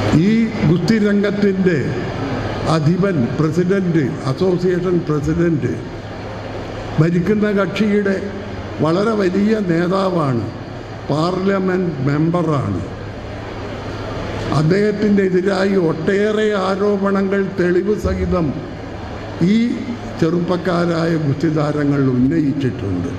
ഈ ഗുസ്തി രംഗത്തിൻ്റെ അധിപൻ പ്രസിഡന്റ് അസോസിയേഷൻ പ്രസിഡന്റ് ഭരിക്കുന്ന കക്ഷിയുടെ വളരെ വലിയ നേതാവാണ് പാർലമെൻറ്റ് മെമ്പറാണ് അദ്ദേഹത്തിനെതിരായി ഒട്ടേറെ ആരോപണങ്ങൾ തെളിവ് സഹിതം ഈ ചെറുപ്പക്കാരായ ഗുസ്തിതാരങ്ങൾ ഉന്നയിച്ചിട്ടുണ്ട്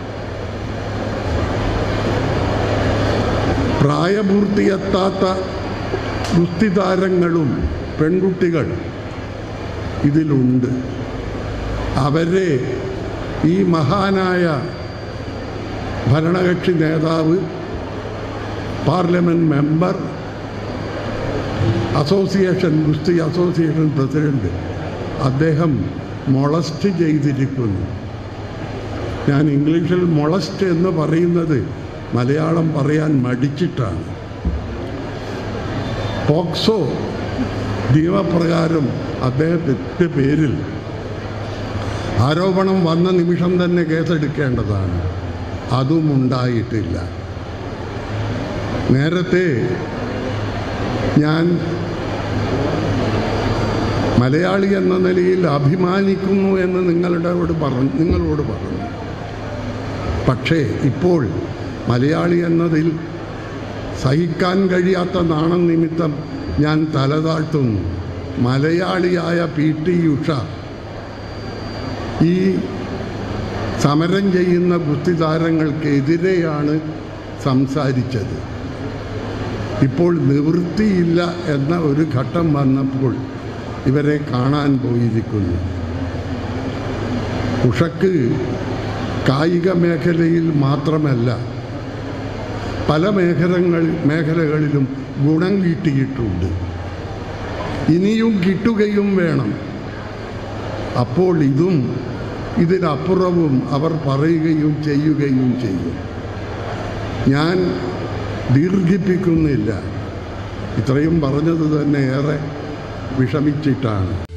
പ്രായപൂർത്തിയെത്താത്ത ഗുസ്തിതാരങ്ങളും പെൺകുട്ടികൾ ഇതിലുണ്ട് അവരെ ഈ മഹാനായ ഭരണകക്ഷി നേതാവ് പാർലമെൻറ്റ് മെമ്പർ അസോസിയേഷൻ ഗുസ്തി അസോസിയേഷൻ പ്രസിഡന്റ് അദ്ദേഹം മൊളസ്റ്റ് ചെയ്തിരിക്കുന്നു ഞാൻ ഇംഗ്ലീഷിൽ മൊളസ്റ്റ് എന്ന് പറയുന്നത് മലയാളം പറയാൻ മടിച്ചിട്ടാണ് പോക്സോ നിയമപ്രകാരം അദ്ദേഹത്തിൻ്റെ പേരിൽ ആരോപണം വന്ന നിമിഷം തന്നെ കേസെടുക്കേണ്ടതാണ് അതും ഉണ്ടായിട്ടില്ല നേരത്തെ ഞാൻ മലയാളി എന്ന നിലയിൽ അഭിമാനിക്കുന്നു എന്ന് നിങ്ങളുടെയോട് പറഞ്ഞു നിങ്ങളോട് പറഞ്ഞു പക്ഷേ ഇപ്പോൾ മലയാളി എന്നതിൽ സഹിക്കാൻ കഴിയാത്ത നാണം നിമിത്തം ഞാൻ തലതാഴ്ത്തുന്നു മലയാളിയായ പി ടി ഉഷ ഈ സമരം ചെയ്യുന്ന ഗുസ്തിതാരങ്ങൾക്കെതിരെയാണ് സംസാരിച്ചത് ഇപ്പോൾ നിവൃത്തിയില്ല എന്ന ഒരു ഘട്ടം വന്നപ്പോൾ ഇവരെ കാണാൻ പോയിരിക്കുന്നു ഉഷക്ക് കായിക മേഖലയിൽ മാത്രമല്ല പല മേഖലകൾ മേഖലകളിലും ഗുണം കിട്ടിയിട്ടുണ്ട് ഇനിയും കിട്ടുകയും വേണം അപ്പോൾ ഇതും ഇതിനപ്പുറവും അവർ പറയുകയും ചെയ്യുകയും ചെയ്യും ഞാൻ ദീർഘിപ്പിക്കുന്നില്ല ഇത്രയും പറഞ്ഞത് തന്നെ ഏറെ വിഷമിച്ചിട്ടാണ്